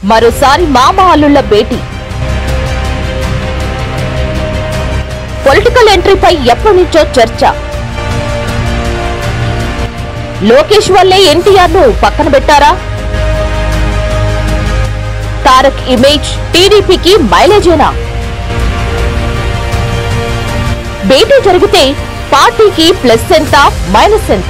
మరోసారి మామ అల్లుళ్ల భేటీ పొలిటికల్ ఎంట్రీపై ఎప్పటి నుంచో చర్చ లోకేష్ వల్లే ఎన్టీఆర్ ను పక్కన పెట్టారా తారక్ ఇమేజ్ టీడీపీకి మైలేజేనా భేటీ జరిగితే పార్టీకి ప్లస్ ఎంత మైనస్ ఎంత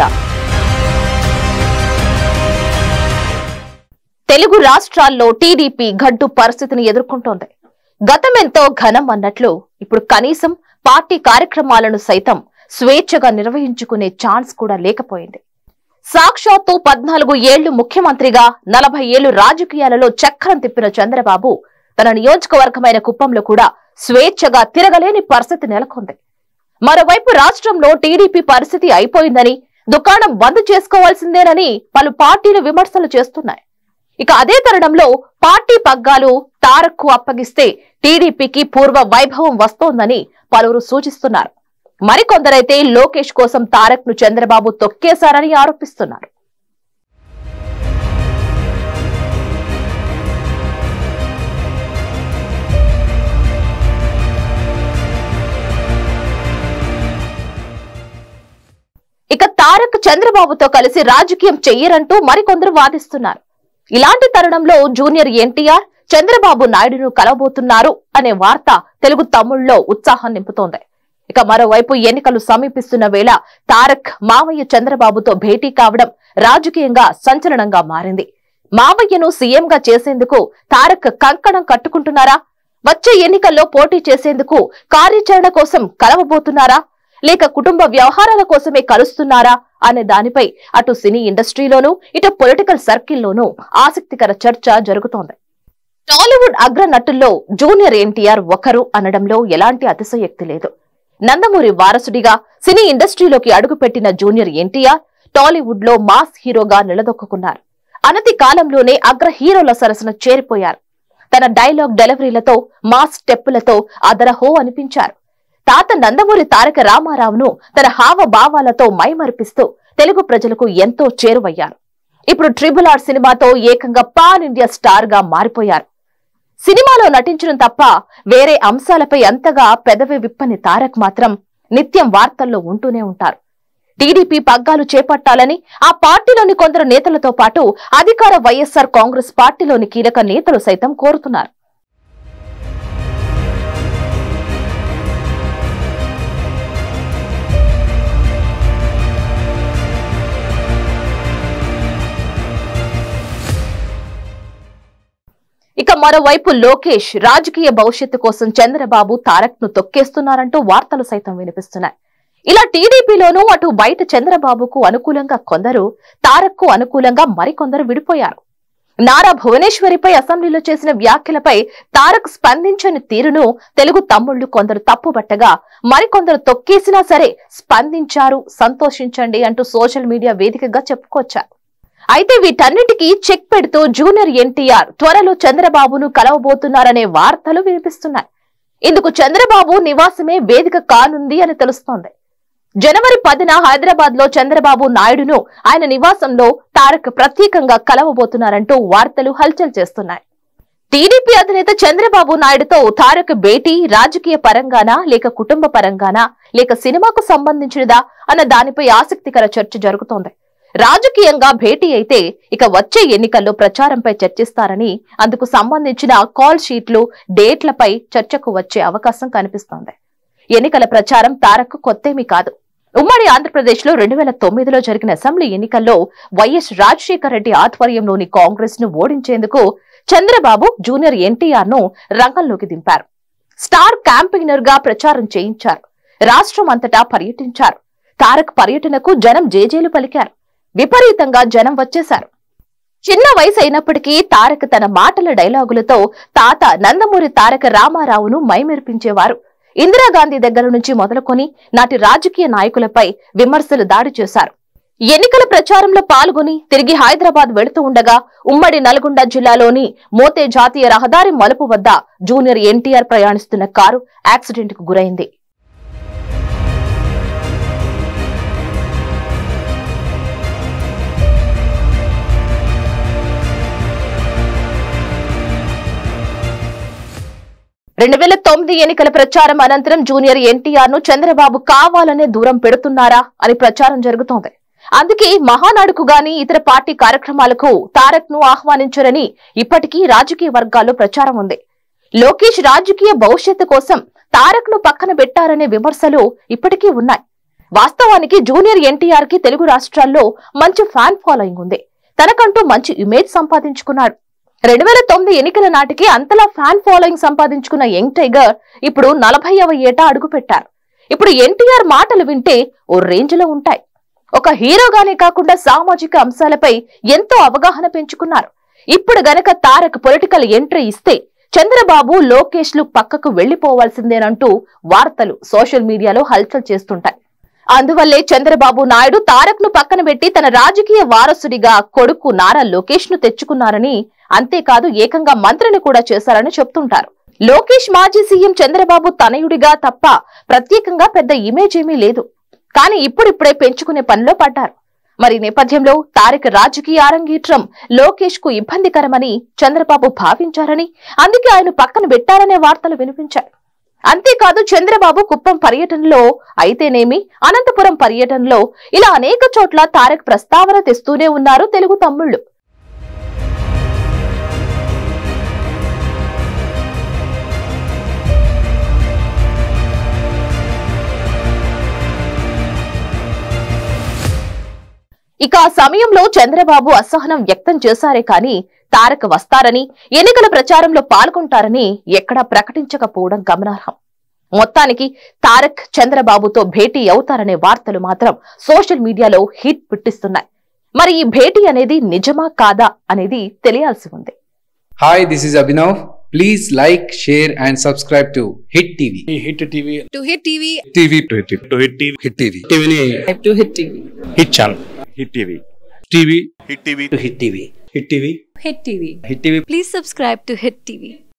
తెలుగు రాష్ట్రాల్లో టీడీపీ గడ్డు పరిస్థితిని ఎదుర్కొంటోంది గతమెంతో ఘనం అన్నట్లు ఇప్పుడు కనీసం పార్టీ కార్యక్రమాలను సైతం స్వేచ్ఛగా నిర్వహించుకునే ఛాన్స్ కూడా లేకపోయింది సాక్షాత్తు పద్నాలుగు ఏళ్లు ముఖ్యమంత్రిగా నలభై ఏళ్లు రాజకీయాలలో చక్రం తిప్పిన చంద్రబాబు తన నియోజకవర్గమైన కుప్పంలో కూడా స్వేచ్ఛగా తిరగలేని పరిస్థితి నెలకొంది మరోవైపు రాష్ట్రంలో టీడీపీ పరిస్థితి అయిపోయిందని దుకాణం బంద్ చేసుకోవాల్సిందేనని పలు పార్టీలు విమర్శలు చేస్తున్నాయి ఇక అదే తరుణంలో పార్టీ పగ్గాలు తారక్కు అప్పగిస్తే టీడీపీకి పూర్వ వైభవం వస్తోందని పలువురు సూచిస్తున్నారు మరికొందరైతే లోకేష్ కోసం తారక్ ను చంద్రబాబు తొక్కేశారని ఆరోపిస్తున్నారు ఇక తారక్ చంద్రబాబుతో కలిసి రాజకీయం చెయ్యరంటూ మరికొందరు వాదిస్తున్నారు ఇలాంటి తరుణంలో జూనియర్ ఎన్టీఆర్ చంద్రబాబు నాయుడును కలవబోతున్నారు అనే వార్త తెలుగు తమ్ముళ్లో ఉత్సాహం నింపుతోంది ఇక మరోవైపు ఎన్నికలు సమీపిస్తున్న వేళ తారక్ మావయ్య చంద్రబాబుతో భేటీ కావడం రాజకీయంగా సంచలనంగా మారింది మావయ్యను సీఎంగా చేసేందుకు తారక్ కంకణం కట్టుకుంటున్నారా వచ్చే ఎన్నికల్లో పోటీ చేసేందుకు కార్యాచరణ కోసం కలవబోతున్నారా లేక కుటుంబ వ్యవహారాల కోసమే కలుస్తున్నారా అనే దానిపై అటు సినీ ఇండస్ట్రీలోనూ ఇటు పొలిటికల్ సర్కిల్లోనూ ఆసక్తికర చర్చ జరుగుతోంది టాలీవుడ్ అగ్ర నటుల్లో జూనియర్ ఎన్టీఆర్ ఒకరు అనడంలో ఎలాంటి అతిశయోక్తి లేదు నందమూరి వారసుడిగా సినీ ఇండస్ట్రీలోకి అడుగుపెట్టిన జూనియర్ ఎన్టీఆర్ టాలీవుడ్ లో మాస్ హీరోగా నిలదొక్కున్నారు అనతి కాలంలోనే అగ్ర హీరోల సరసన చేరిపోయారు తన డైలాగ్ డెలివరీలతో మాస్ స్టెప్పులతో అదరహో అనిపించారు తాత నందమూరి తారక రామారావును తన హావభావాలతో మైమరిపిస్తూ తెలుగు ప్రజలకు ఎంతో చేరువయ్యారు ఇప్పుడు ట్రిబుల్ ఆర్ సినిమాతో ఏకంగా పాన్ ఇండియా స్టార్ గా మారిపోయారు సినిమాలో నటించడం తప్ప వేరే అంశాలపై అంతగా పెదవి విప్పని తారక్ మాత్రం నిత్యం వార్తల్లో ఉంటూనే ఉంటారు టీడీపీ పగ్గాలు చేపట్టాలని ఆ పార్టీలోని కొందరు నేతలతో పాటు అధికార వైఎస్ఆర్ కాంగ్రెస్ పార్టీలోని కీలక నేతలు సైతం కోరుతున్నారు ఇక మరోవైపు లోకేష్ రాజకీయ భవిష్యత్తు కోసం చంద్రబాబు తారక్ ను తొక్కేస్తున్నారంటూ వార్తలు సైతం వినిపిస్తున్నాయి ఇలా టీడీపీలోనూ అటు బయట చంద్రబాబుకు అనుకూలంగా కొందరు తారక్ కు అనుకూలంగా మరికొందరు విడిపోయారు నారా భువనేశ్వరిపై అసెంబ్లీలో చేసిన వ్యాఖ్యలపై తారక్ స్పందించని తీరును తెలుగు తమ్ముళ్లు కొందరు తప్పుబట్టగా మరికొందరు తొక్కేసినా సరే స్పందించారు సంతోషించండి అంటూ సోషల్ మీడియా వేదికగా చెప్పుకొచ్చారు అయితే వీటన్నిటికీ చెక్ పెడుతూ జూనియర్ ఎన్టీఆర్ త్వరలో చంద్రబాబును కలవబోతున్నారనే వార్తలు వినిపిస్తున్నాయి ఇందుకు చంద్రబాబు నివాసమే వేదిక కానుంది అని తెలుస్తోంది జనవరి పదిన హైదరాబాద్ లో చంద్రబాబు నాయుడును ఆయన నివాసంలో తారక్ ప్రత్యేకంగా కలవబోతున్నారంటూ వార్తలు హల్చల్ చేస్తున్నాయి టీడీపీ అధినేత చంద్రబాబు నాయుడుతో తారక్ భేటీ రాజకీయ పరంగానా లేక కుటుంబ పరంగానా లేక సినిమాకు సంబంధించినదా అన్న దానిపై ఆసక్తికర చర్చ జరుగుతోంది రాజకీయంగా భేటీ అయితే ఇక వచ్చే ఎన్నికల్లో ప్రచారంపై చర్చిస్తారని అందుకు సంబంధించిన కాల్ షీట్లు డేట్లపై చర్చకు వచ్చే అవకాశం కనిపిస్తోంది ఎన్నికల ప్రచారం తారక్ కొత్తేమీ కాదు ఉమ్మడి ఆంధ్రప్రదేశ్ లో రెండు వేల తొమ్మిదిలో జరిగిన అసెంబ్లీ ఎన్నికల్లో వైఎస్ రాజశేఖర రెడ్డి ఆధ్వర్యంలోని కాంగ్రెస్ ను ఓడించేందుకు చంద్రబాబు జూనియర్ ఎన్టీఆర్ ను రంగంలోకి దింపారు స్టార్ క్యాంపెయినర్ గా ప్రచారం చేయించారు రాష్ట్రం అంతటా పర్యటించారు తారక్ పర్యటనకు జనం జేజేలు పలికారు విపరీతంగా జనం వచ్చేశారు చిన్న వయసు అయినప్పటికీ తారక్ తన మాటల డైలాగులతో తాత నందమూరి తారక రామారావును మైమెరిపించేవారు ఇందిరాగాంధీ దగ్గర నుంచి మొదలుకొని నాటి రాజకీయ నాయకులపై విమర్శలు దాడి చేశారు ఎన్నికల ప్రచారంలో పాల్గొని తిరిగి హైదరాబాద్ వెళుతూ ఉండగా ఉమ్మడి నల్గొండ జిల్లాలోని మోతే జాతీయ రహదారి మలుపు వద్ద జూనియర్ ఎన్టీఆర్ ప్రయాణిస్తున్న కారు యాక్సిడెంట్ కు గురైంది రెండు వేల తొమ్మిది ఎన్నికల ప్రచారం అనంతరం జూనియర్ ఎన్టీఆర్ ను చంద్రబాబు కావాలనే దూరం పెడుతున్నారా అని ప్రచారం జరుగుతోంది అందుకే మహానాడుకు గాని ఇతర పార్టీ కార్యక్రమాలకు తారక్ ను ఆహ్వానించరని ఇప్పటికీ రాజకీయ వర్గాల్లో ప్రచారం ఉంది లోకేష్ రాజకీయ భవిష్యత్తు కోసం తారక్ ను పక్కన పెట్టారనే విమర్శలు ఇప్పటికీ ఉన్నాయి వాస్తవానికి జూనియర్ ఎన్టీఆర్ కి తెలుగు రాష్ట్రాల్లో మంచి ఫ్యాన్ ఫాలోయింగ్ ఉంది తనకంటూ మంచి ఇమేజ్ సంపాదించుకున్నాడు రెండు వేల తొమ్మిది ఎన్నికల నాటికి అంతలా ఫ్యాన్ ఫాలోయింగ్ సంపాదించుకున్న యంగ్ టైగర్ ఇప్పుడు నలభైవ ఏట అడుగు పెట్టారు ఇప్పుడు ఎన్టీఆర్ మాటలు వింటే ఓ రేంజ్ లో ఉంటాయి ఒక హీరోగానే కాకుండా సామాజిక అంశాలపై ఎంతో అవగాహన పెంచుకున్నారు ఇప్పుడు గనక తారక్ పొలిటికల్ ఎంట్రీ ఇస్తే చంద్రబాబు లోకేష్ లు పక్కకు వెళ్లిపోవాల్సిందేనంటూ వార్తలు సోషల్ మీడియాలో హల్చల్ చేస్తుంటాయి అందువల్లే చంద్రబాబు నాయుడు తారక్ ను పక్కన పెట్టి తన రాజకీయ వారసుడిగా కొడుకు నారా లోకేష్ ను తెచ్చుకున్నారని అంతేకాదు ఏకంగా మంత్రిని కూడా చేశారని చెప్తుంటారు లోకేష్ మాజీ సీఎం చంద్రబాబు తనయుడిగా తప్ప ప్రత్యేకంగా పెద్ద ఇమేజ్ ఏమీ లేదు కానీ ఇప్పుడిప్పుడే పెంచుకునే పనిలో పడ్డారు మరి ఈ నేపథ్యంలో తారక్ రాజకీయ అరంగేట్రం లోకేష్ కు ఇబ్బందికరమని చంద్రబాబు భావించారని అందుకే ఆయన పక్కన పెట్టారనే వార్తలు వినిపించాయి అంతేకాదు చంద్రబాబు కుప్పం పర్యటనలో అయితేనేమి అనంతపురం పర్యటనలో ఇలా అనేక చోట్ల తారక్ ప్రస్తావన తెస్తూనే ఉన్నారు తెలుగు తమ్ముళ్లు ఇక ఆ సమయంలో చంద్రబాబు అసహనం వ్యక్తం చేశారే కానీ తారక్ వస్తారని ఎన్నికల ప్రచారంలో పాల్గొంటారని ఎక్కడా ప్రకటించకపోవడం గమనార్హం మొత్తానికి తారక్ చంద్రబాబుతో భేటీ అవుతారనే వార్తలు మాత్రం సోషల్ మీడియాలో హిట్ పుట్టిస్తున్నాయి మరి ఈ భేటీ అనేది నిజమా కాదా అనేది తెలియాల్సి ఉంది Hi, this is Abhinav. Please like, share, and subscribe to Hit TV. Hit TV to hit TV TV. To Hit to Hit TV Hit TV. టీవీని to hit TV Hit channel Hit TV TV Hit TV to Hit TV Hit TV hit TV Hit TV please subscribe to hit TV